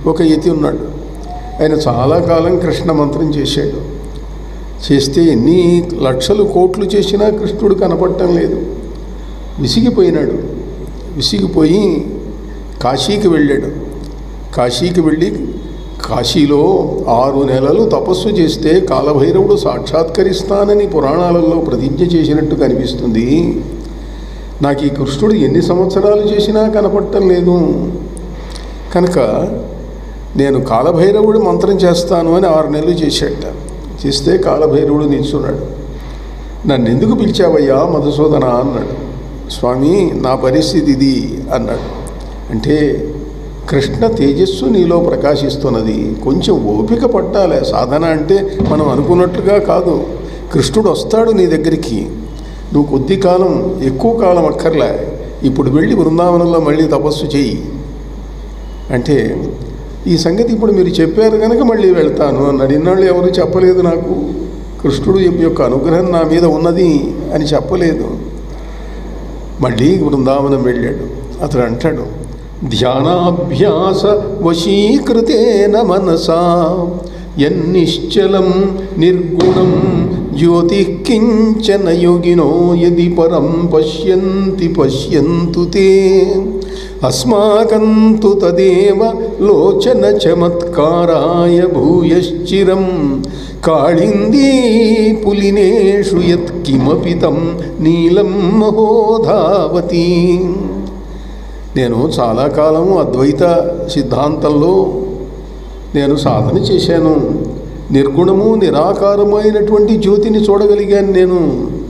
ఒక యతి ఉన్నాడు ఆయన చాలా కాలం కృష్ణ మంత్రం చేశాడు చేస్తే ఎన్ని లక్షలు కోట్లు చేసినా కృష్ణుడు కనపడటం లేదు విసిగిపోయినాడు విసిగిపోయి కాశీకి వెళ్ళాడు కాశీకి వెళ్ళి కాశీలో ఆరు నెలలు తపస్సు చేస్తే కాలభైరవుడు సాక్షాత్కరిస్తానని పురాణాలలో ప్రతిజ్ఞ చేసినట్టు కనిపిస్తుంది నాకు ఈ కృష్ణుడు ఎన్ని సంవత్సరాలు చేసినా కనపడటం లేదు కనుక నేను కాలభైరవుడు మంత్రం చేస్తాను అని ఆరు నెలలు చేసేట చేస్తే కాలభైరవుడు నిల్చున్నాడు నన్ను ఎందుకు పిలిచావయ్యా మధుసూదన అన్నాడు స్వామి నా పరిస్థితి ఇది అన్నాడు అంటే కృష్ణ తేజస్సు నీలో ప్రకాశిస్తున్నది కొంచెం ఓపిక పట్టాలే సాధన అంటే మనం అనుకున్నట్లుగా కాదు కృష్ణుడు వస్తాడు నీ దగ్గరికి నువ్వు కొద్ది కాలం ఎక్కువ కాలం అక్కర్లే ఇప్పుడు వెళ్ళి బృందావనంలో మళ్ళీ తపస్సు చెయ్యి అంటే ఈ సంగతి ఇప్పుడు మీరు చెప్పారు కనుక మళ్ళీ వెళ్తాను అన్నాడు ఇన్నాళ్ళు ఎవరు చెప్పలేదు నాకు కృష్ణుడు యొక్క అనుగ్రహం నా మీద ఉన్నది అని చెప్పలేదు మళ్ళీ బృందావనం వెళ్ళాడు అతడు అంటాడు ధ్యానాభ్యాస వశీకృతేన మనసా యన్నిశ్చలం నిర్గుణం జ్యోతి కించన యోగినో యది పరం పశ్యంతి పశ్యంతు తే అస్మాకంతు తదేవ లోచన చమత్కారాయ భూయశ్చిరం కాళిందీ పులినేషు యత్కిమపి తం నీలం మహోధావతి నేను చాలా కాలము అద్వైత సిద్ధాంతంలో నేను సాధన చేశాను నిర్గుణము నిరాకారమైనటువంటి జ్యోతిని చూడగలిగాను నేను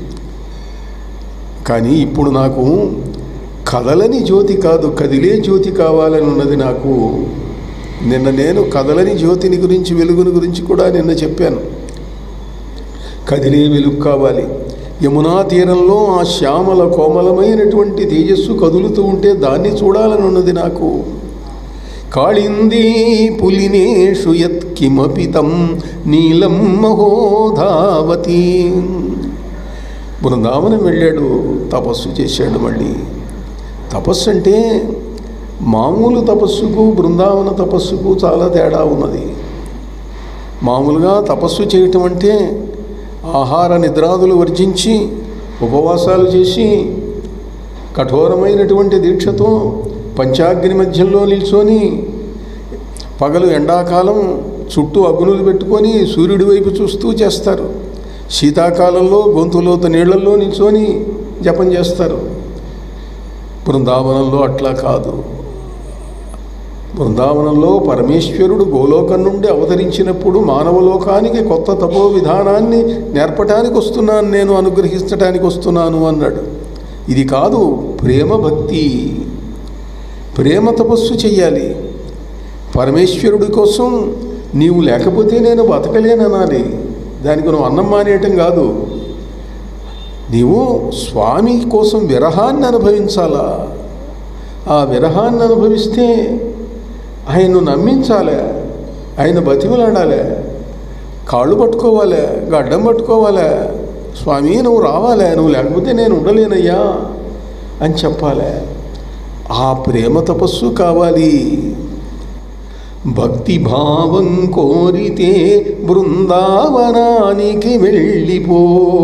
కానీ ఇప్పుడు నాకు కదలని జ్యోతి కాదు కదిలే జ్యోతి కావాలని ఉన్నది నాకు నిన్న నేను కదలని జ్యోతిని గురించి వెలుగుని గురించి కూడా నిన్న చెప్పాను కదిలే వెలుగు కావాలి యమునా తీరంలో ఆ శ్యామల కోమలమైనటువంటి తేజస్సు కదులుతూ ఉంటే దాన్ని చూడాలని ఉన్నది నాకు కాళిందీ పులినేషు యత్కిమపి తం నీలం మహోధావతి బృందావనం వెళ్ళాడు తపస్సు చేశాడు మళ్ళీ తపస్సు అంటే మామూలు తపస్సుకు బృందావన తపస్సుకు చాలా తేడా ఉన్నది మామూలుగా తపస్సు చేయటం అంటే ఆహార నిద్రాదులు వర్జించి ఉపవాసాలు చేసి కఠోరమైనటువంటి దీక్షతో పంచాగ్ని మధ్యంలో నిల్చొని పగలు ఎండాకాలం చుట్టూ అగ్నులు పెట్టుకొని సూర్యుడి వైపు చూస్తూ చేస్తారు శీతాకాలంలో గొంతులోత నీళ్లలో నిల్చొని జపం చేస్తారు బృందావనంలో అట్లా కాదు బృందావనంలో పరమేశ్వరుడు గోలోకం నుండి అవతరించినప్పుడు మానవలోకానికి కొత్త తపో విధానాన్ని నేర్పటానికి వస్తున్నాను నేను అనుగ్రహించటానికి వస్తున్నాను అన్నాడు ఇది కాదు ప్రేమ భక్తి ప్రేమ తపస్సు చెయ్యాలి పరమేశ్వరుడి కోసం నీవు లేకపోతే నేను బతకలేననాలి దానికి నువ్వు అన్నం మానేయటం కాదు నీవు స్వామి కోసం విరహాన్ని అనుభవించాలా ఆ విరహాన్ని అనుభవిస్తే ఆయన్ను నమ్మించాలి ఆయన బతిమలాడాలి కాళ్ళు పట్టుకోవాలి గడ్డం పట్టుకోవాలి స్వామి నువ్వు రావాలి నువ్వు లేకపోతే నేను ఉండలేనయ్యా అని చెప్పాలి ఆ ప్రేమ తపస్సు కావాలి భక్తి భావం కోరితే బృందావనానికి వెళ్ళిపో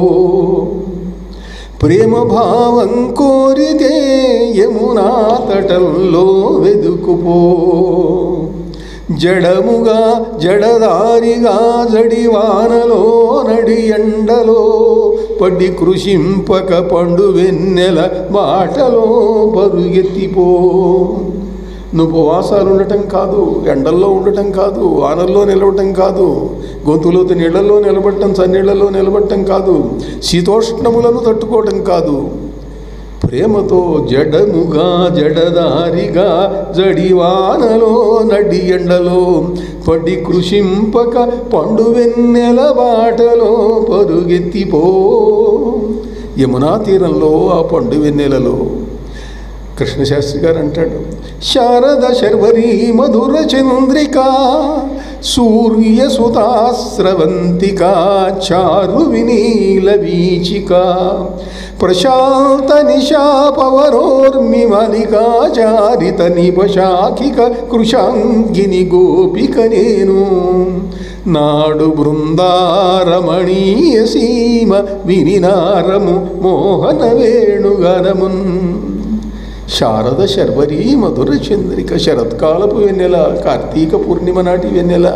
ప్రేమ భావం కోరితే యమునా తటంలో వెదుకుపో జడముగా జడదారిగా జడివానలో నడి ఎండలో పడి కృషింపక పండు వెన్నెల బాటలో పరుగెత్తిపో నువ్వు ఉపవాసాలు ఉండటం కాదు ఎండల్లో ఉండటం కాదు వానల్లో నిలవటం కాదు గొంతులోతు నీళ్లలో నిలబడటం చన్నీళ్లలో నిలబడటం కాదు శీతోష్ణములను తట్టుకోవటం కాదు ప్రేమతో జడముగా జడదారిగా జడివానలో నడి ఎండలో పడి కృషింపక పండు వెన్నెల బాటలో పరుగెత్తిపో యమునా తీరంలో ఆ పండు వెన్నెలలో కృష్ణశాస్త్రి గారు అంటాడు శారద శర్వరీ మధుర చంద్రిక సూర్య సుతాస్రవంతిక చారు వినీల వీచిక ప్రశాంత నిశాపవరోర్మి మలికాచారిత నిపశాఖిక కృషాంగిని గోపిక నేను నాడు బృందారమణీయ సీమ వినినారము మోహన వేణుగనమున్ శారద శర్వరి మధుర చంద్రిక శరత్కాలపు వెన్నెల కార్తీక పూర్ణిమ నాటి వెన్నెల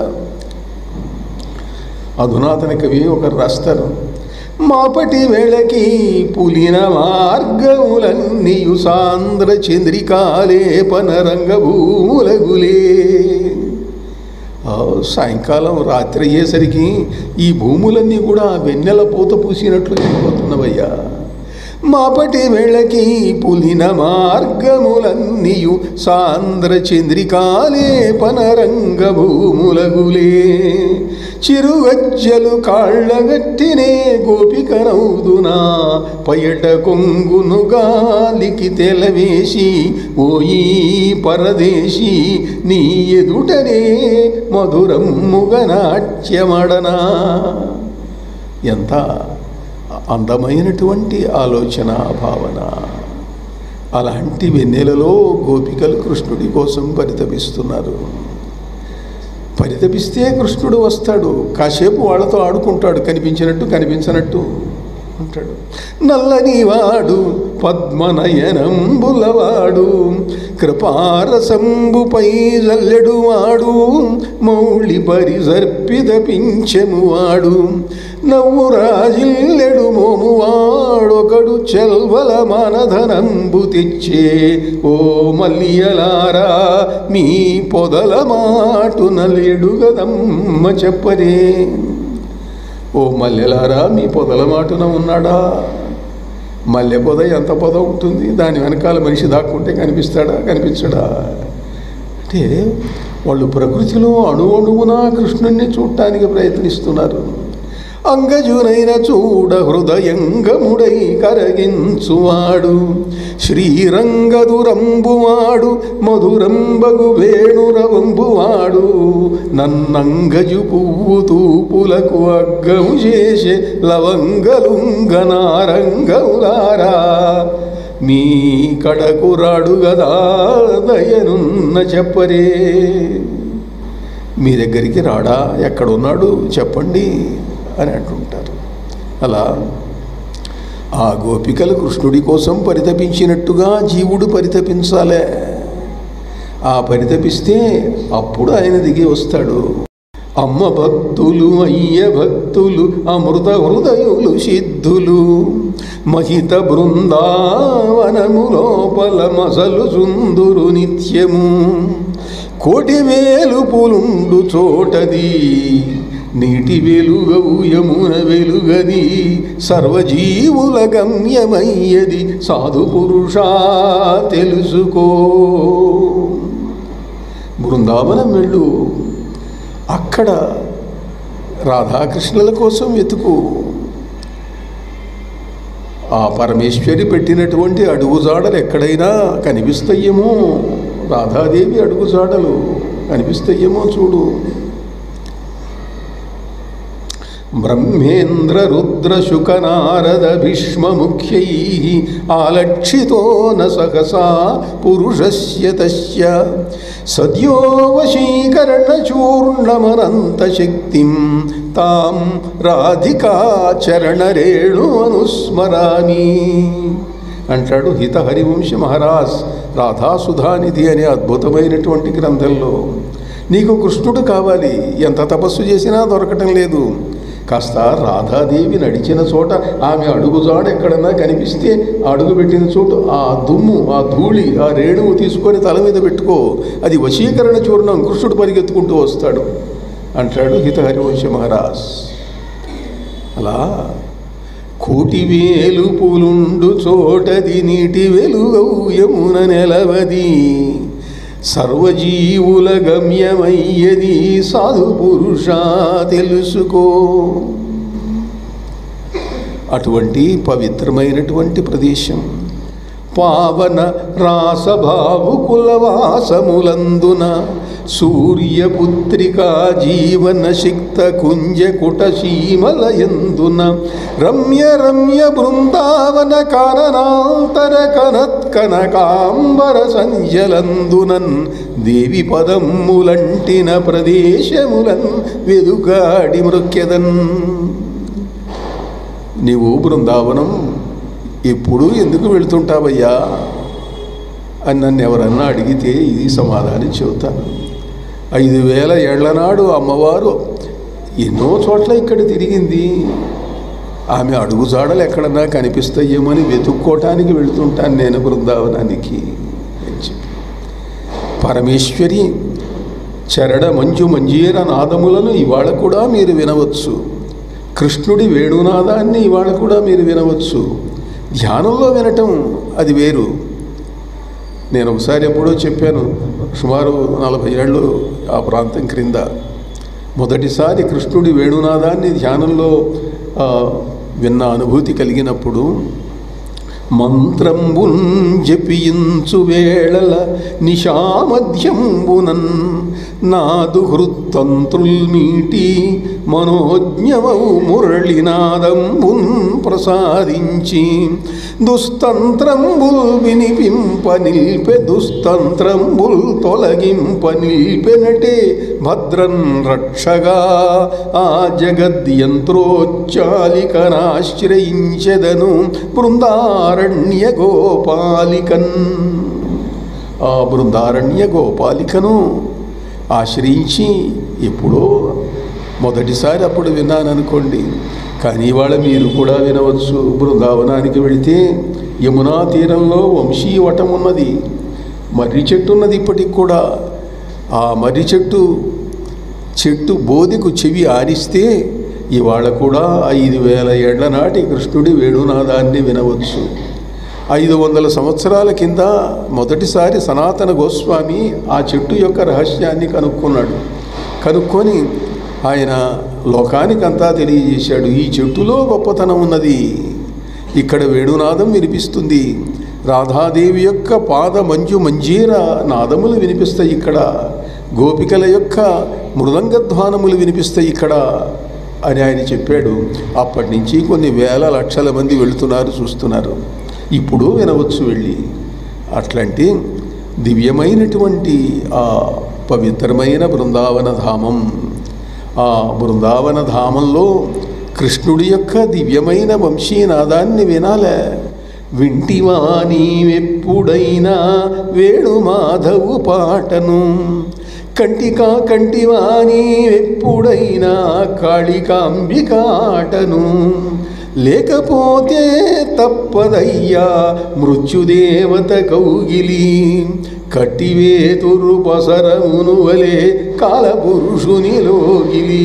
అధునాతన కవి ఒకరు రాస్తారు మాపటి వేళకి పులిన మార్గములన్నీయు సాంద్ర చంద్రికాలేపన రంగభూములగులే ఆ, సాయంకాలం రాత్రి అయ్యేసరికి ఈ భూములన్నీ కూడా వెన్నెల పూత పూసినట్లు అయిపోతున్నవయ్యా మాపటి వేళకి పులిన మార్గములన్నీయు సాంద్ర చంద్రికాలేపన రంగ భూములగులే చిరుగజ్జలు కాళ్ళగట్టినే గోపికనౌదునా పయట కొంగును గాలికి తెలవేసి ఓయి పరదేశి నీ ఎదుటనే మధురమ్ముగ నాట్యమడనా ఎంత అందమైనటువంటి ఆలోచన భావన అలాంటి వెన్నెలలో గోపికలు కృష్ణుడి కోసం పరితపిస్తున్నారు పరితపిస్తే కృష్ణుడు వస్తాడు కాసేపు వాళ్ళతో ఆడుకుంటాడు కనిపించినట్టు కనిపించనట్టు ఉంటాడు నల్లని వాడు పద్మనయనంబులవాడు కృపారసంబుపై జల్లెడు వాడు మౌళి పరిసర్పిత పింఛము వాడు నవ్వు రాజిల్లెడు మోము వాడొకడు చెల్వల మనధనంబు తెచ్చే ఓ మల్లియలారా మీ పొదల మాటు నల్లెడు గదమ్మ చెప్పరే ఓ మల్లెలారా మీ పొదల మాటున ఉన్నాడా మల్లె పొద ఎంత పొద ఉంటుంది దాని వెనకాల మనిషి దాక్కుంటే కనిపిస్తాడా కనిపించడా అంటే వాళ్ళు ప్రకృతిలో అణువణువున కృష్ణుణ్ణి చూడటానికి ప్రయత్నిస్తున్నారు అంగజునైన చూడ హృదయంగముడై కరగించువాడు శ్రీరంగదురంబువాడు మధురంబగు వేణురవంబువాడు నన్నంగజు పువ్వు తూపులకు అగ్గము చేసే లవంగలుంగనారంగములారా మీ కడకు రాడు గదా దయనున్న చెప్పరే మీ దగ్గరికి రాడా ఎక్కడున్నాడు చెప్పండి అని అంటుంటారు అలా ఆ గోపికలు కృష్ణుడి కోసం పరితపించినట్టుగా జీవుడు పరితపించాలే ఆ పరితపిస్తే అప్పుడు ఆయన దిగి వస్తాడు అమ్మ భక్తులు అయ్య భక్తులు అమృత హృదయులు సిద్ధులు మహిత బృందావనము లోపల మసలు సుందురు నిత్యము కోటి వేలు పులుండు చోటది నీటి వెలుగవు యమున వెలుగది సర్వజీవుల గమ్యమయ్యది సాధు పురుషా తెలుసుకో బృందావనం వెళ్ళు అక్కడ రాధాకృష్ణుల కోసం వెతుకు ఆ పరమేశ్వరి పెట్టినటువంటి అడుగుజాడలు ఎక్కడైనా కనిపిస్తాయేమో రాధాదేవి అడుగుజాడలు కనిపిస్తాయేమో చూడు బ్రహ్మేంద్ర రుద్ర శుక నారద భీష్మ ముఖ్యై ఆలక్షితో న సహసా పురుషస్య తస్య సద్యో వశీకరణ చూర్ణమనంత శక్తిం తాం రాధికా చరణరేణు అనుస్మరామి అంటాడు హిత హరివంశ మహారాజ్ రాధాసుధానిధి అనే అద్భుతమైనటువంటి గ్రంథంలో నీకు కృష్ణుడు కావాలి ఎంత తపస్సు చేసినా దొరకటం లేదు కాస్త రాధాదేవి నడిచిన చోట ఆమె అడుగుజాడ ఎక్కడన్నా కనిపిస్తే ఆ అడుగు పెట్టిన చోటు ఆ దుమ్ము ఆ ధూళి ఆ రేణువు తీసుకొని తల మీద పెట్టుకో అది వశీకరణ చూర్ణం కృష్ణుడు పరిగెత్తుకుంటూ వస్తాడు అంటాడు హిత హరివంశ మహారాజ్ అలా కోటి వేలు పులుండు చోటది నీటి వెలుగవు యమున నెలవది సర్వజీవుల గమ్యమయ్యది సాధు పురుష తెలుసుకో అటువంటి పవిత్రమైనటువంటి ప్రదేశం పావన రాసభావుకులవాసములందున సూర్యపుత్రికా జీవన సిక్త కుంజ కుటసీమల ఎందున రమ్య రమ్య బృందావన కాననాంతర కనత్ కనకాంబర సంజలందునన్ దేవి పదమ్ములంటిన ప్రదేశములన్ వెదుగాడి మృక్యదన్ నీవు బృందావనం ఎప్పుడు ఎందుకు వెళుతుంటావయ్యా అని నన్ను ఎవరన్నా అడిగితే ఇది సమాధానం చెబుతాను ఐదు వేల ఏళ్ల నాడు అమ్మవారు ఎన్నో చోట్ల ఇక్కడ తిరిగింది ఆమె అడుగుజాడలు ఎక్కడన్నా కనిపిస్తాయేమని వెతుక్కోవటానికి వెళుతుంటాను నేను బృందావనానికి అని చెప్పి పరమేశ్వరి చరడ మంజు మంజీర నాదములను ఇవాళ కూడా మీరు వినవచ్చు కృష్ణుడి వేణునాదాన్ని ఇవాళ కూడా మీరు వినవచ్చు ధ్యానంలో వినటం అది వేరు నేను ఒకసారి ఎప్పుడో చెప్పాను సుమారు నలభై ఏళ్ళు ఆ ప్రాంతం క్రింద మొదటిసారి కృష్ణుడి వేణునాదాన్ని ధ్యానంలో ఆ, విన్న అనుభూతి కలిగినప్పుడు మంత్రంబున్ జపించు వేళల నిశామధ్యంబునన్ నాదు హృత్తంత్రుల్మీటి మనోజ్ఞమౌ మురళినాదంబున్ ప్రసాదించి దుస్తంత్రంబుల్ వినిపింప నిల్పె దుస్తంత్రంబుల్ తొలగింప నిల్పెనటే భద్రన్ రక్షగా ఆ జగద్యంత్రోచ్చాలికనాశ్రయించెదను బృందారణ్య గోపాలికన్ ఆ బృందారణ్య గోపాలికను ఆశ్రయించి ఎప్పుడో మొదటిసారి అప్పుడు విన్నాను అనుకోండి కానీ ఇవాళ మీరు కూడా వినవచ్చు బృందావనానికి వెళితే యమునా తీరంలో వంశీయ వటం ఉన్నది మర్రి చెట్టు ఉన్నది ఇప్పటికి కూడా ఆ మర్రి చెట్టు చెట్టు బోధికు చెవి ఆరిస్తే ఇవాళ కూడా ఐదు వేల ఏళ్ల నాటి కృష్ణుడి వేణునాదాన్ని వినవచ్చు ఐదు వందల సంవత్సరాల కింద మొదటిసారి సనాతన గోస్వామి ఆ చెట్టు యొక్క రహస్యాన్ని కనుక్కున్నాడు కనుక్కొని ఆయన లోకానికంతా తెలియజేశాడు ఈ చెట్టులో గొప్పతనం ఉన్నది ఇక్కడ వేణునాదం వినిపిస్తుంది రాధాదేవి యొక్క పాద మంజు మంజీర నాదములు వినిపిస్తాయి ఇక్కడ గోపికల యొక్క మృదంగధ్వానములు వినిపిస్తాయి ఇక్కడ అని ఆయన చెప్పాడు అప్పటి నుంచి కొన్ని వేల లక్షల మంది వెళుతున్నారు చూస్తున్నారు ఇప్పుడు వినవచ్చు వెళ్ళి అట్లాంటి దివ్యమైనటువంటి ఆ పవిత్రమైన బృందావన ధామం ఆ బృందావన ధామంలో కృష్ణుడి యొక్క దివ్యమైన వంశీనాదాన్ని వినాలే వింటివా నీవెప్పుడైనా వేణు మాధవు పాటను కంటికా కంటివా నీవెప్పుడైనా కాళికాంబికాటను లేకపోతే తప్పదయ్యా మృత్యుదేవత కౌగిలి కట్టివేతురు పసరమును వలె కాలపురుషుని లోగిలి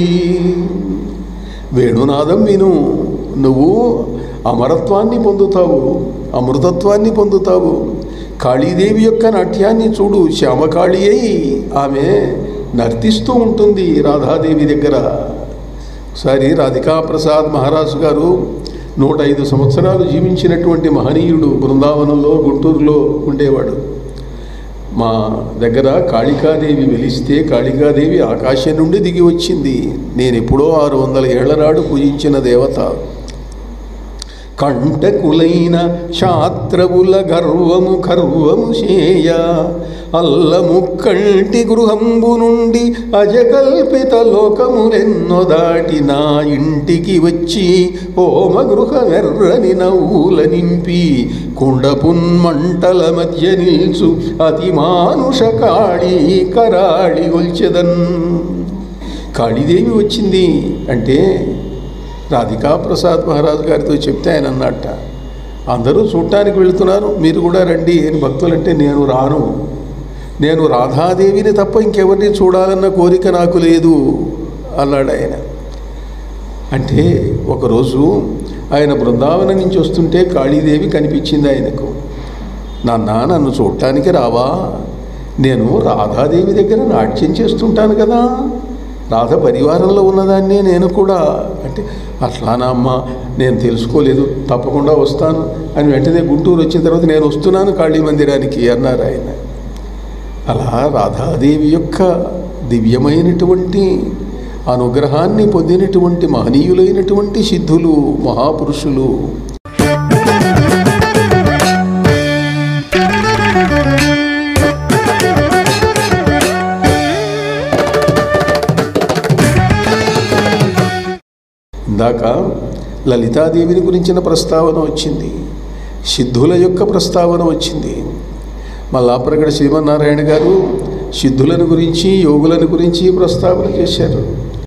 వేణునాదం విను నువ్వు అమరత్వాన్ని పొందుతావు అమృతత్వాన్ని పొందుతావు కాళీదేవి యొక్క నాట్యాన్ని చూడు శ్యామకాళి అయి ఆమె నర్తిస్తూ ఉంటుంది రాధాదేవి దగ్గర ఒకసారి రాధికా ప్రసాద్ మహారాజు గారు నూట ఐదు సంవత్సరాలు జీవించినటువంటి మహనీయుడు బృందావనంలో గుంటూరులో ఉండేవాడు మా దగ్గర కాళికాదేవి వెలిస్తే కాళికాదేవి ఆకాశం నుండి దిగి వచ్చింది నేను ఎప్పుడో ఆరు వందల ఏళ్ల నాడు పూజించిన దేవత కంటకులైన శాత్రవుల గర్వము గర్వము చేయ అల్లము కంటి గృహంబు నుండి అజకల్పిత లోకములెన్నో దాటి నా ఇంటికి వచ్చి హోమ గృహమెర్రని నవ్వుల నింపి కుండపున్మంటల మధ్య నిల్చు అతి మానుష కాళీ కరాళి గొల్చెదన్ కాళీదేవి వచ్చింది అంటే రాధికా ప్రసాద్ మహారాజు గారితో చెప్తే ఆయన అన్నట్ట అందరూ చూడటానికి వెళుతున్నారు మీరు కూడా రండి అని భక్తులంటే నేను రాను నేను రాధాదేవిని తప్ప ఇంకెవరిని చూడాలన్న కోరిక నాకు లేదు అన్నాడు ఆయన అంటే ఒకరోజు ఆయన బృందావనం నుంచి వస్తుంటే కాళీదేవి కనిపించింది ఆయనకు నాన్న నన్ను చూడటానికి రావా నేను రాధాదేవి దగ్గర నాట్యం చేస్తుంటాను కదా రాధ పరివారంలో ఉన్నదాన్నే నేను కూడా అంటే అట్లానా అమ్మా నేను తెలుసుకోలేదు తప్పకుండా వస్తాను అని వెంటనే గుంటూరు వచ్చిన తర్వాత నేను వస్తున్నాను కాళీ మందిరానికి అన్నారు ఆయన అలా రాధాదేవి యొక్క దివ్యమైనటువంటి అనుగ్రహాన్ని పొందినటువంటి మహనీయులైనటువంటి సిద్ధులు మహాపురుషులు ఇందాక లలితాదేవిని గురించిన ప్రస్తావన వచ్చింది సిద్ధుల యొక్క ప్రస్తావన వచ్చింది మల్లాప్రగడ శ్రీమన్నారాయణ గారు సిద్ధులను గురించి యోగులను గురించి ప్రస్తావన చేశారు